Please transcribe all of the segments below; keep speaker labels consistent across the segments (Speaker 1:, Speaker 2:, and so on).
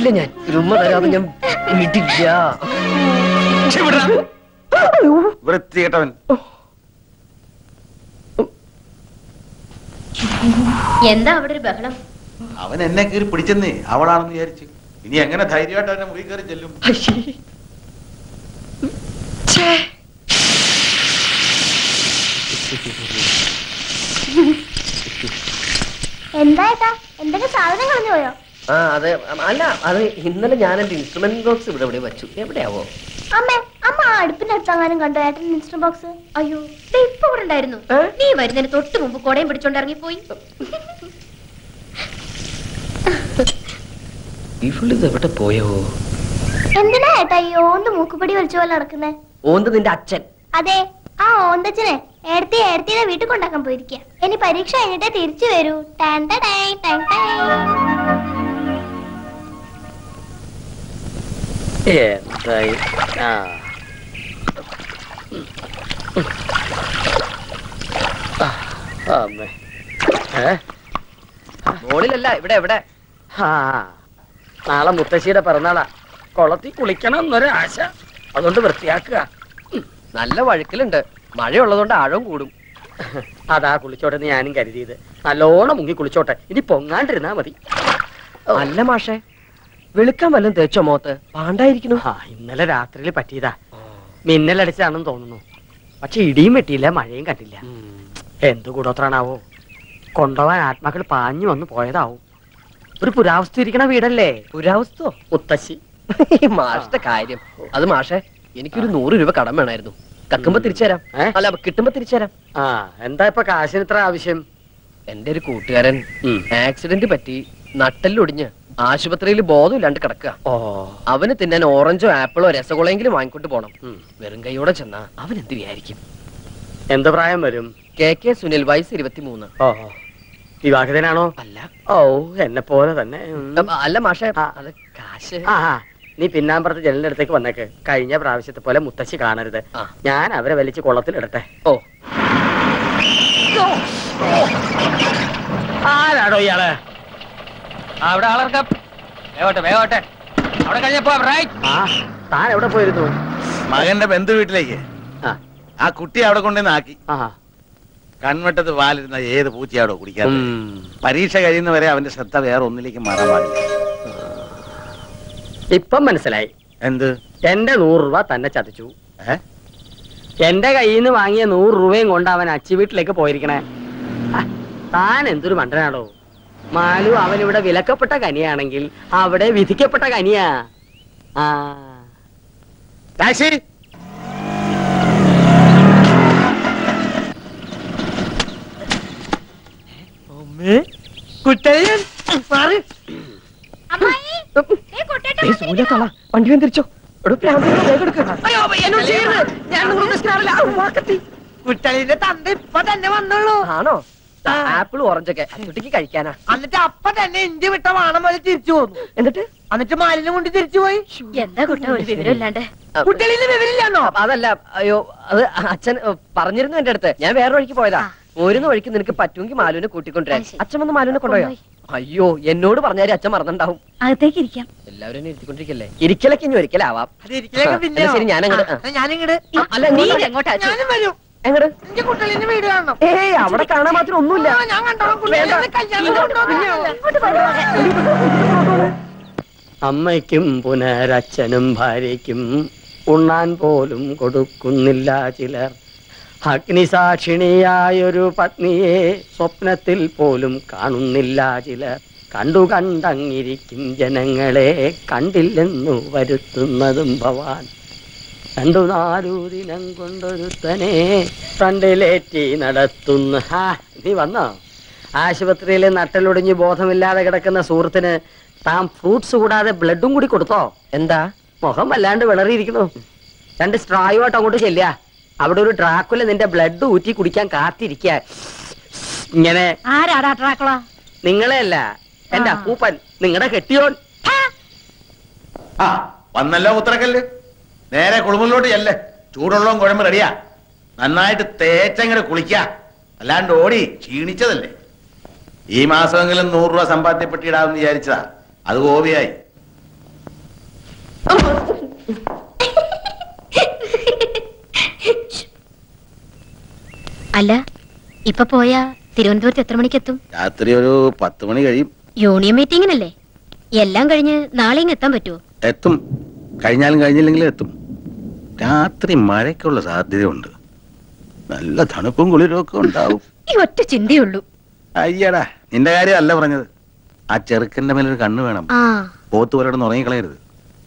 Speaker 1: വിടില്ല ഞാൻ ഒരു ഉമ്മ തരാതെ ഞാൻ വിടില്ല
Speaker 2: വൃത്തികെട്ടവൻ
Speaker 3: എന്താ അവിടെ ഒരു ബഹളം
Speaker 2: അവൻ എന്നെ കയറി പിടിച്ചെന്നേ അവളാണെന്ന് വിചാരിച്ചു ഇനി എങ്ങനെ ധൈര്യമായിട്ട് അവന്റെ മുറി കയറി ചെല്ലും
Speaker 4: എന്താ ഏട്ടാ എന്തൊക്കെ സാധനം കളഞ്ഞു പോയോ
Speaker 1: ആ അതെ അല്ല അത് ഇന്നലെ ഞാൻ എന്റെ ഇൻസ്ട്രുമെന്റ് ബോക്സ് ഇവിടെ എവിടെ വെച്ചു എവിടെയാവോ
Speaker 4: അമ്മേ അമ്മ ആ അടുപ്പിന്റെ അടുത്തെങ്ങാനും കണ്ടോ ഏട്ടൻ ഇൻസ്റ്റന്റ് ബോക്സ്
Speaker 3: അയ്യോ ദേ ഇപ്പൊ ഇവിടെ ഉണ്ടായിരുന്നു നീ വരുന്നതിന് തൊട്ട് മുമ്പ് കൊടയും പിടിച്ചോണ്ട് ഇറങ്ങിപ്പോയി
Speaker 1: ഇവളിത് എവിടെ പോയോ
Speaker 4: എന്തിനാ ഏട്ടാ ഈ ഓന്ത് മൂക്കുപടി വലിച്ച പോലെ നടക്കുന്നേ
Speaker 1: ഓന്ത് നിന്റെ അച്ഛൻ
Speaker 4: അതെ ആ ഓന്തച്ചനെ ഏടത്തി ഏടത്തിയുടെ വീട്ടിൽ കൊണ്ടാക്കാൻ പോയിരിക്കുക ഇനി പരീക്ഷ കഴിഞ്ഞിട്ടേ തിരിച്ചു വരൂ ടാൻ ടാ ടൈ, ടൈ ടൈ.
Speaker 5: എന്തായി ആ ആ, അമ്മേ ഏ
Speaker 1: മോളിലല്ല ഇവിടെ എവിടെ
Speaker 5: ആ നാളെ മുത്തശ്ശിയുടെ പിറന്നാളാ കുളത്തിൽ കുളിക്കണം എന്നൊരു ആശ അതുകൊണ്ട് വൃത്തിയാക്കുക
Speaker 1: നല്ല വഴുക്കലുണ്ട് മഴയുള്ളതുകൊണ്ട് ആഴവും കൂടും
Speaker 5: അതാ കുളിച്ചോട്ടെ എന്ന് ഞാനും കരുതിയത് നല്ലോണം മുങ്ങി കുളിച്ചോട്ടെ ഇനി പൊങ്ങാണ്ടിരുന്നാ മതി
Speaker 1: അല്ല മാഷേ വെളുക്കാൻ വല്ലതും തേച്ചോ മോത്ത് പാണ്ടായിരിക്കുന്നു
Speaker 5: ആ ഇന്നലെ രാത്രിയിൽ പറ്റിയതാ മിന്നലടിച്ചാണെന്ന് തോന്നുന്നു പക്ഷെ ഇടിയും വെട്ടിയില്ല മഴയും കണ്ടില്ല എന്ത് കൂടോത്രാണാവോ കൊണ്ടുപോവാൻ ആത്മാക്കൾ പാഞ്ഞു വന്ന് പോയതാവും ഒരു പുരാവസ്തു ഇരിക്കണ വീടല്ലേ
Speaker 1: പുരാവസ്തോ
Speaker 5: മുത്തശ്ശി
Speaker 1: മാഷിന്റെ കാര്യം അത് മാഷേ എനിക്കൊരു നൂറ് രൂപ കടം വേണമായിരുന്നു കക്കുമ്പോ തിരിച്ചു തരാം
Speaker 5: ഏ?
Speaker 1: അല്ല കിട്ടുമ്പോ തിരിച്ചു തരാം
Speaker 5: ആ എന്താ ഇപ്പൊ കാശിന് ഇത്ര ആവശ്യം
Speaker 1: എന്റെ ഒരു കൂട്ടുകാരൻ
Speaker 5: ഉം.
Speaker 1: ആക്സിഡന്റ് പറ്റി നട്ടെല്ലൊടിഞ്ഞ് ആശുപത്രിയിൽ ബോധമില്ലാണ്ട് കിടക്കുക
Speaker 5: ഓ
Speaker 1: അവന് തിന്നാൻ ഓറഞ്ചോ ആപ്പിളോ രസഗുളയെങ്കിലും വാങ്ങിക്കൊണ്ട് പോണം
Speaker 5: ഉം.
Speaker 1: വെറും കൈയോടെ ചെന്നാ അവൻ എന്ത് വിചാരിക്കും
Speaker 5: എന്ത് പ്രായം വരും
Speaker 1: കെ കെ സുനിൽ വയസ്സ് ഇരുപത്തിമൂന്ന്
Speaker 5: ഓ വിവാഹിതനാണോ
Speaker 1: അല്ല
Speaker 5: ഓ എന്നെ പോലെ തന്നെ ഉം.
Speaker 1: അ- അല്ല മാഷേ
Speaker 5: ആ.
Speaker 1: അത് കാശ്
Speaker 5: ആ ആ, നീ പിന്നാമ്പുറത്ത് ജനലിന്റെ അടുത്തേക്ക് വന്നേക്ക് കഴിഞ്ഞ പ്രാവശ്യത്തെ പോലെ മുത്തശ്ശി കാണരുത്
Speaker 1: ആ.
Speaker 5: ഞാൻ അവരെ വലിച്ച് കുളത്തിലിടട്ടെ
Speaker 1: ഓ
Speaker 5: ആരാടോ ഇയാള്
Speaker 6: അവിടെ ആളർക്കാം വേവട്ടെ വേവട്ടെ അവിടെ കഴിഞ്ഞപ്പോ റൈറ്റ്
Speaker 5: ആ താൻ എവിടെ പോയിരുന്നു
Speaker 2: മകന്റെ ബന്ധു വീട്ടിലേക്ക്
Speaker 5: ആ
Speaker 2: ആ കുട്ടി അവിടെ കൊണ്ടുവന്ന് ആക്കി
Speaker 5: ആ
Speaker 2: കൺവെട്ടത്ത് പാലിരുന്ന ഏത് പൂച്ചയാടോ കുടിക്കാൻ
Speaker 5: ഉം.
Speaker 2: പരീക്ഷ കഴിയുന്നവരെ അവന്റെ ശ്രദ്ധ വേറെ ഒന്നിലേക്ക് മാറാൻ പാടില്ല
Speaker 5: ഇപ്പം മനസ്സിലായി
Speaker 2: എന്ത്
Speaker 5: എന്റെ നൂറ് രൂപ തന്നെ ചതിച്ചു
Speaker 2: ഏ?
Speaker 5: എന്റെ കയ്യിൽ നിന്ന് വാങ്ങിയ നൂറ് രൂപയും കൊണ്ട് അവൻ അച്ചി വീട്ടിലേക്ക് പോയിരിക്കണേ ആ, താൻ എന്തൊരു മണ്ടനാടോ മാലു അവൻ ഇവിടെ വിലക്കപ്പെട്ട കനിയാണെങ്കിൽ അവിടെ വിധിക്കപ്പെട്ട കനിയാ ആ
Speaker 2: ടാക്സി
Speaker 4: അമ്മായി ഏ, കുട്ടേട്ടാ,
Speaker 1: വണ്ടി വന്നിരിച്ചോ എടോ, പ്രാന്ത് പിടിച്ച് വേഗം എടുക്ക്. എന്നോട് ചെയ്യരുത്. ഞാൻ നിങ്ങളെ പ്രശ്നമാവില്ല. ആ, വാക്കത്തി.
Speaker 7: കുട്ടലിന്റെ തന്ത ഇപ്പൊ തന്നെ വന്നുള്ളൂ
Speaker 1: ആണോ ആപ്പിൾ ഓറഞ്ചൊക്കെ കുട്ടിക്ക് കഴിക്കാനാ
Speaker 7: എന്നിട്ട് അപ്പൊ തന്നെ ഇഞ്ചി വിട്ട വാണം പോലെ തിരിച്ചു പോന്നു
Speaker 1: എന്നിട്ട്
Speaker 7: എന്നിട്ട് മാലിന്യം കൊണ്ട് തിരിച്ചു പോയി
Speaker 3: എന്താ കുട്ട ഒരു വിവരമില്ലാണ്ട്
Speaker 7: കുട്ടലിന് വിവരില്ലാന്നോ
Speaker 1: അ- അതല്ല അയ്യോ അത് അച്ഛൻ ഏ, പറഞ്ഞിരുന്നു എന്റെ അടുത്ത് ഞാൻ വേറെ വഴിക്ക് പോയതാ പോരുന്ന വഴിക്ക് നിനക്ക് പറ്റുമെങ്കിൽ മാലുവിനെ കൂട്ടിക്കൊണ്ടുവരാൻ
Speaker 3: അത് ശരി.
Speaker 1: അച്ഛൻ വന്ന് മാലുവിനെ കൊണ്ടുപോയോ അയ്യോ എന്നോട് പറഞ്ഞാലും അച്ഛൻ മറന്നുണ്ടാവും
Speaker 3: അകത്തേക്ക് ഇരിക്കാം
Speaker 1: എല്ലാവരും എന്നെ ഇരുത്തിക്കൊണ്ടിരിക്കല്ലേ ഇരിക്കലൊക്കെ ഇനി ഒരിക്കലാവാം
Speaker 7: അത് ഇരിക്കലൊക്കെ
Speaker 1: ആ,
Speaker 7: പിന്നെ
Speaker 1: എന്നാ ശരി, ഞാനങ്ങട്, ആ.
Speaker 7: ഞാനിങ്ങട്
Speaker 1: ആ, അല്ല നീ
Speaker 3: എങ്ങോട്ടാ
Speaker 7: ഞാനും വരും
Speaker 1: എങ്ങട്
Speaker 7: എന്റെ കുട്ടലിന്റെ വീട് കാണണം
Speaker 1: ഏയ് അവിടെ കാണാൻ മാത്രം ഒന്നുമില്ല
Speaker 7: ആ, ഞാൻ കണ്ടോളാം കുട്ടലിനെ കല്യാണം കൊണ്ടുപോകുന്നില്ല.
Speaker 5: അമ്മയ്ക്കും പുനരച്ഛനും ഭാര്യയ്ക്കും ഉണ്ണാൻ പോലും കൊടുക്കുന്നില്ല ചിലർ അഗ്നിസാക്ഷിണിയായൊരു പത്നിയെ സ്വപ്നത്തിൽ പോലും കാണുന്നില്ല ചിലർ കണ്ടു കണ്ടങ്ങിരിക്കും ജനങ്ങളെ കണ്ടില്ലെന്നു വരുത്തുന്നതും ഭവാൻ രണ്ടു നാലു ദിനം കൊണ്ടൊരുത്തനെ ഫ്രണ്ടിലേറ്റി നടത്തുന്ന ഹാ നീ വന്നോ ആശുപത്രിയിൽ നട്ടലൊടിഞ്ഞ് ബോധമില്ലാതെ കിടക്കുന്ന സുഹൃത്തിന് താൻ ഫ്രൂട്ട്സ് കൂടാതെ ബ്ലഡും കൂടി കൊടുത്തോ
Speaker 1: എന്താ
Speaker 5: മുഖം വല്ലാണ്ട് വിളറിയിരിക്കുന്നു രണ്ട് സ്ട്രായുമായിട്ട് അങ്ങോട്ട് ചെല്ലുക അവിടെ ഒരു ഡ്രാക്കുല നിന്റെ ബ്ലഡ് ഊറ്റി കുടിക്കാൻ കാത്തിരിക്കുക ഇങ്ങനെ
Speaker 3: ആരാടാ ട്രാക്കുള
Speaker 5: നിങ്ങളെ അല്ല എന്റെ അപ്പൂപ്പൻ നിങ്ങളുടെ കെട്ടിയോൻ
Speaker 2: ആ വന്നല്ലോ ഉത്തരക്കല്ല് നേരെ കുളിമുറിലോട്ട് ചെല്ലേ ചൂടുള്ളതും കുഴമ്പ് റെഡിയാ നന്നായിട്ട് തേച്ചങ്ങട് കുളിക്ക അല്ലാണ്ട് ഓടി ക്ഷീണിച്ചതല്ലേ ഈ മാസമെങ്കിലും നൂറ് രൂപ സമ്പാദ്യപ്പെട്ടിടാമെന്ന് വിചാരിച്ചതാ അത് ഗോപിയായി
Speaker 3: അല്ല ഇപ്പൊ പോയാ തിരുവനന്തപുരത്ത് എത്ര മണിക്കെത്തും
Speaker 2: രാത്രി ഒരു പത്ത് മണി കഴിയും
Speaker 3: യൂണിയൻ മീറ്റിംഗിനല്ലേ എല്ലാം കഴിഞ്ഞ് നാളെ ഇങ്ങ് എത്താൻ പറ്റുമോ
Speaker 2: എത്തും കഴിഞ്ഞാലും കഴിഞ്ഞില്ലെങ്കിലും എത്തും രാത്രി മഴയ്ക്കുള്ള സാധ്യതയുണ്ട് നല്ല തണുപ്പും കുളിരും ഒക്കെ ഉണ്ടാവും
Speaker 3: ഈ ഒറ്റ ചിന്തയുള്ളൂ
Speaker 2: അയ്യടാ നിന്റെ കാര്യമല്ല പറഞ്ഞത് ആ ചെറുക്കന്റെ മേലൊരു കണ്ണ് വേണം
Speaker 3: ആ
Speaker 2: പോത്ത് പോലെ ഉറങ്ങിക്കളയരുത്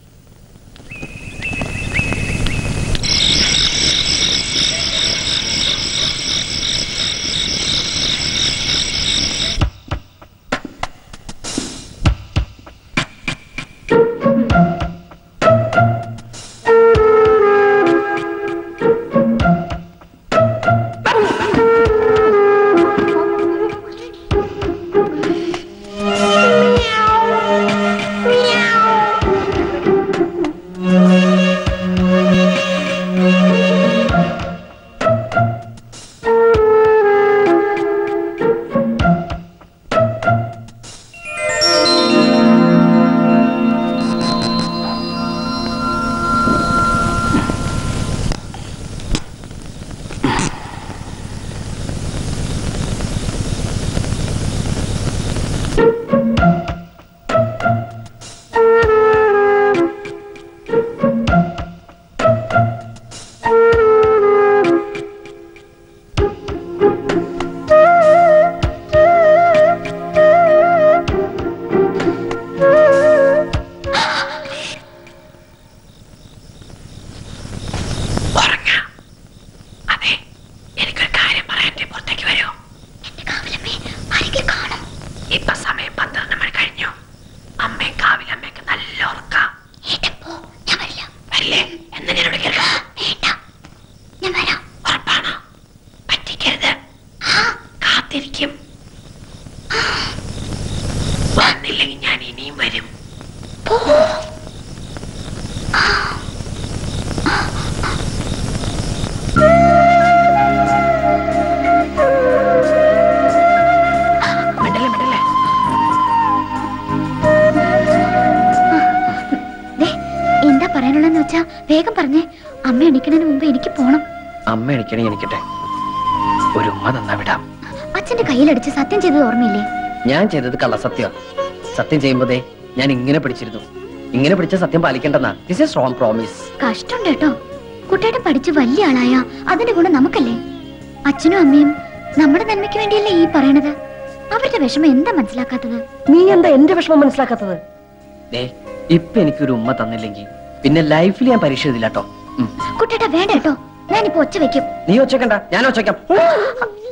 Speaker 5: എനിക്കൊരു കാര്യം പറയാൻ പുറത്തേക്ക് വരൂ ഇപ്പൊ സമയം പന്ത്രണ്ട് മണി കഴിഞ്ഞു അമ്മയും കാവിലമ്മയ്ക്ക് നല്ല ഉറക്കാം വരില്ലേ എന്ന് ഞാൻ വിളിക്കല്ലോ ഉറപ്പാണോ പറ്റിക്കരുത് കാത്തിരിക്കും വന്നില്ലെങ്കിൽ ഞാൻ ഇനിയും വരും മിണ്ടല്ലേ മിണ്ടല്ലേ
Speaker 3: ദേ, എന്താ പറയാനുള്ളതെന്ന് വെച്ചാ വേഗം പറഞ്ഞേ അമ്മ എണിക്കുന്നതിന് മുമ്പ് എനിക്ക് പോണം
Speaker 1: അമ്മ എണിക്കണേ എനിക്കട്ടെ ഒരു ഉമ്മ തന്നാ വിടാം
Speaker 3: അച്ഛന്റെ കയ്യിലടിച്ച് സത്യം ചെയ്തത് ഓർമ്മയില്ലേ
Speaker 1: ഞാൻ ചെയ്തത് കള്ളസത്യം സത്യം ചെയ്യുമ്പോതേ ഞാൻ ഇങ്ങനെ പിടിച്ചിരുന്നു ഇങ്ങനെ പിടിച്ച സത്യം പാലിക്കേണ്ടെന്നാ ദിസ് ഇസ് റോങ് പ്രോമിസ്
Speaker 3: കഷ്ടമുണ്ട് കേട്ടോ കുട്ടിയുടെ പഠിച്ച് വലിയ ആളായ അതിന്റെ ഗുണം നമുക്കല്ലേ അച്ഛനും അമ്മയും നമ്മുടെ നന്മയ്ക്ക് വേണ്ടിയല്ലേ ഈ പറയണത് അവരുടെ വിഷമം എന്താ മനസ്സിലാക്കാത്തത്
Speaker 1: നീ എന്താ എന്റെ വിഷമം മനസ്സിലാക്കാത്തത് ദേ ഇപ്പൊ എനിക്കൊരു ഉമ്മ തന്നില്ലെങ്കിൽ പിന്നെ ലൈഫിൽ ഞാൻ പരീക്ഷ എഴുതില്ല കേട്ടോ
Speaker 3: കുട്ടിയുടെ വേണ്ട കേട്ടോ ഞാനിപ്പോ ഒച്ച വെക്കും
Speaker 1: നീ ഒച്ചക്കണ്ട ഞാൻ ഒച്ചക്കാം